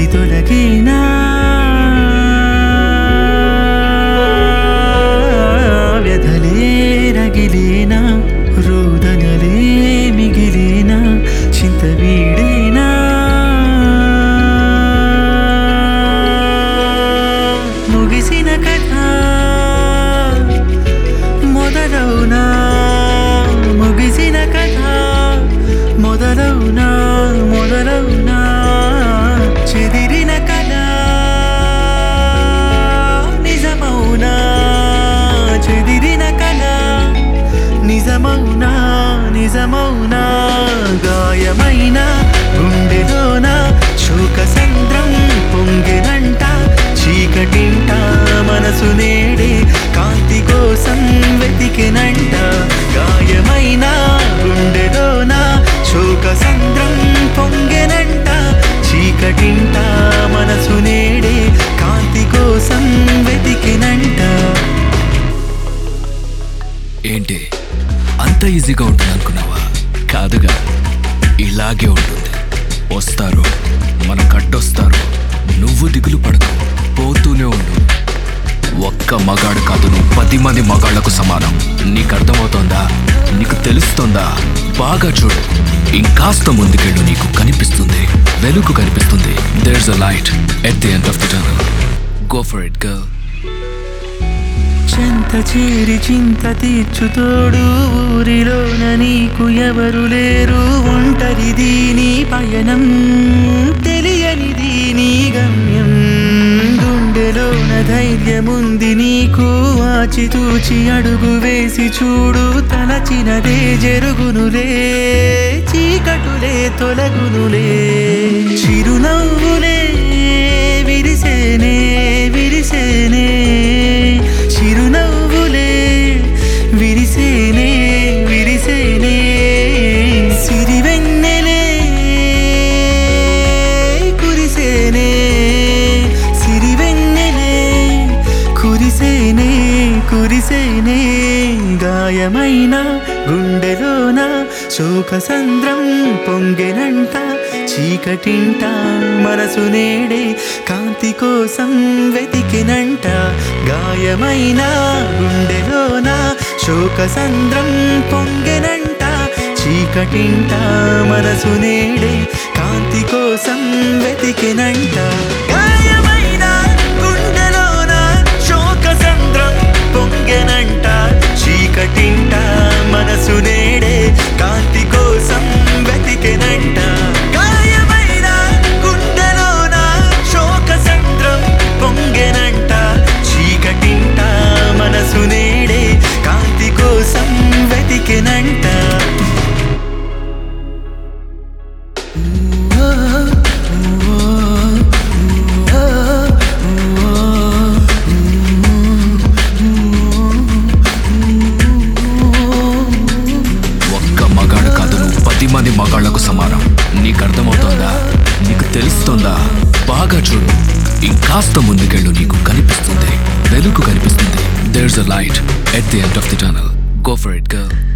నుంచి తొలగినా వ్యధలే రగిలేనా రోదనలే మిగిలేనా చింత వీడేనా ముగిసిన కథ మొదలవునా ముగిసిన కథ మొదలవునా మొదలవునా చెదిరిన కళ నిజమౌనా చెదిరిన కళ నిజమౌనా నిజమౌనా గాయమైన గుండెలోన శోక సంద్రం పొంగెనంట చీకటింట మనసు నేడే కాంతి కోసం వెతికెనంట గాయమైన గుండెలోన శోక సంద్రం పొంగెనంట చీకటింట మనసు నేడే కాంతి కోసం వెతికెనంట ఏంటి అంత ఈజీగా ఉంటుంది అనుకున్నావా కాదుగా ఇలాగే ఉంటుంది వస్తారు మన కట్టొస్తారు నువ్వు దిగులు పడకు పోతూనే ఉండు ఒక్క మగాడు కాదు నువ్వు పది మంది మగాళ్లకు సమానం నీకు అర్థమవుతోందా నీకు తెలుస్తోందా బాగా చూడు ఇంకాస్త ముందుకెళ్ళు నీకు కనిపిస్తుంది వెలుగు కనిపిస్తుంది there's a light at the end of the tunnel go for it girl చెంత చేరి చింత తీర్చుతోడు ఊరిలోన నీకు ఎవరు లేరు ఒంటరిది నీ పయనం తెలియనిది నీ గమ్యం గుండెలోన ధైర్యముంది నీకు ఆచితూచి అడుగు వేసి చూడు తలచినదే జరుగునులే చీకటులే తొలగునులే చిరునవ్వులే విరిసేనే విరిసేనే చిరునవ్వులే విరిసేనే విరిసేనే సిరివెన్నెలే కురిసేనే సిరివెన్నెలే కురిసేనే కురిసేనే గాయమైన గుండెలోన శోక సంద్రం పొంగెనంట చీకటింట మనసు నేడే కాంతి కోసం వెతికినంట గాయమైన గుండెలోన శోక సంద్రం పొంగెనంట చీకటింట మనసు నేడే కాంతి కోసం వెతికినంట గాయమైన గుండెలోన శోక సంద్రం పొంగెనంట చీకటింట మనసు నేడే కాంతి కోసం వెతికెనంట గాయమైన గుండెలోన శోక సంద్రం పొంగెనంట చీకటింట మనసు నేడే కాంతి కోసం వెతికెనంట ఒక్క మగాడు కాదు నువ్వు పది మంది మగాళ్లకు సమానం నీకు అర్థమవుతోందా నీకు తెలుస్తోందా బాగా చూడు ఇంకాస్త ముందుకెళ్ళు నీకు కనిపిస్తుంది వెలుగు కనిపిస్తుంది there's a light at the end of the tunnel go for it girl